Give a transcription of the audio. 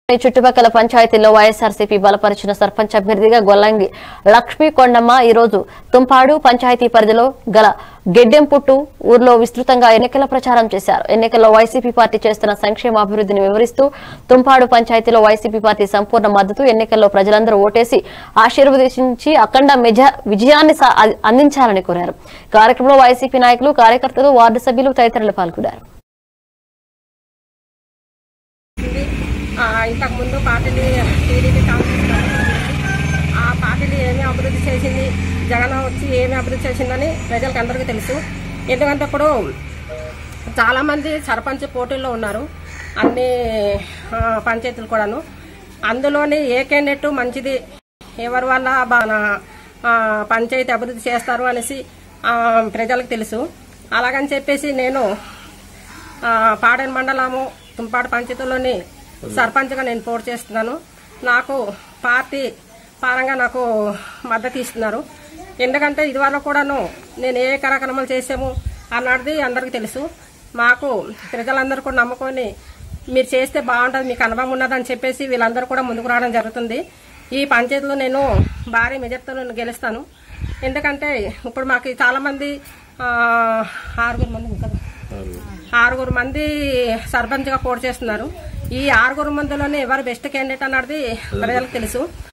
ఈ చుట్టుపక్కల పంచాయతీల్లో వైఎస్ఆర్సీపీ బలపరిచిన సర్పంచ్ అభ్యర్థిగా గొల్లంగి లక్ష్మీ కొండమ్మ ఈ రోజు తుంపాడు పంచాయతీ పరిధిలో గల గెడ్డెంపుట్టు ఊర్లో విస్తృతంగా ఎన్నికల ప్రచారం చేశారు ఎన్నికల్లో వైసీపీ పార్టీ చేస్తున్న సంక్షేమ అభివృద్ధిని వివరిస్తూ తుంపాడు పంచాయతీలో వైసీపీ పార్టీ సంపూర్ణ మద్దతు ఎన్నికల్లో ప్రజలందరూ ఓటేసి ఆశీర్వదించి అఖండ మెజ- విజయాన్ని సా- అందించాలని కోరారు కార్యక్రమంలో వైసీపీ నాయకులు కార్యకర్తలు వార్డు సభ్యులు తదితరులు పాల్గొన్నారు ఉంది. ఆ, ఇంతకు ముందు పార్టీని టీడీపీ కాంగ్రెస్ పార్టీ ఆ పార్టీని ఏమి అభివృద్ధి చేసింది జగన్ వచ్చి ఏమి అభివృద్ధి చేసిందని ప్రజలకు అందరికీ తెలుసు ఎందుకంటే ఇప్పుడు చాలామంది సర్పంచ్ పోటీల్లో ఉన్నారు అన్ని ఆ, పంచాయతీలు కూడాను అందులోని ఏ క్యాండిడేట్ మంచిది ఎవరి వల్ల బాగా ఆ, పంచాయతీ అభివృద్ధి చేస్తారు అనేసి ఆ, ప్రజలకు తెలుసు అలాగని చెప్పేసి నేను ఆ, పాడేరు మండలము తుంపాడు పంచాయతీలోని సర్పంచ్గా నేను పోటీ చేస్తున్నాను నాకు పార్టీ పరంగా నాకు మద్దతు ఇస్తున్నారు ఎందుకంటే ఇదివరకు కూడాను నేను ఏ కార్యక్రమాలు చేసాము అన్నది అందరికీ తెలుసు మాకు ప్రజలందరూ కూడా నమ్ముకొని మీరు చేస్తే బాగుంటుంది మీకు అనుభవం ఉన్నదని చెప్పేసి వీళ్ళందరూ కూడా ముందుకు రావడం జరుగుతుంది ఈ పంచాయతీలో నేను భారీ మెజార్టీతో నేను గెలుస్తాను ఎందుకంటే ఇప్పుడు మాకు చాలా మంది ఆ, ఆరుగురు మంది కదా ఆరుగురు మంది సర్పంచ్గా పోటీ చేస్తున్నారు ఈ ఆరుగురు మందిలోనే ఎవరు బెస్ట్ క్యాండిడేట్ అన్నది ప్రజలకు తెలుసు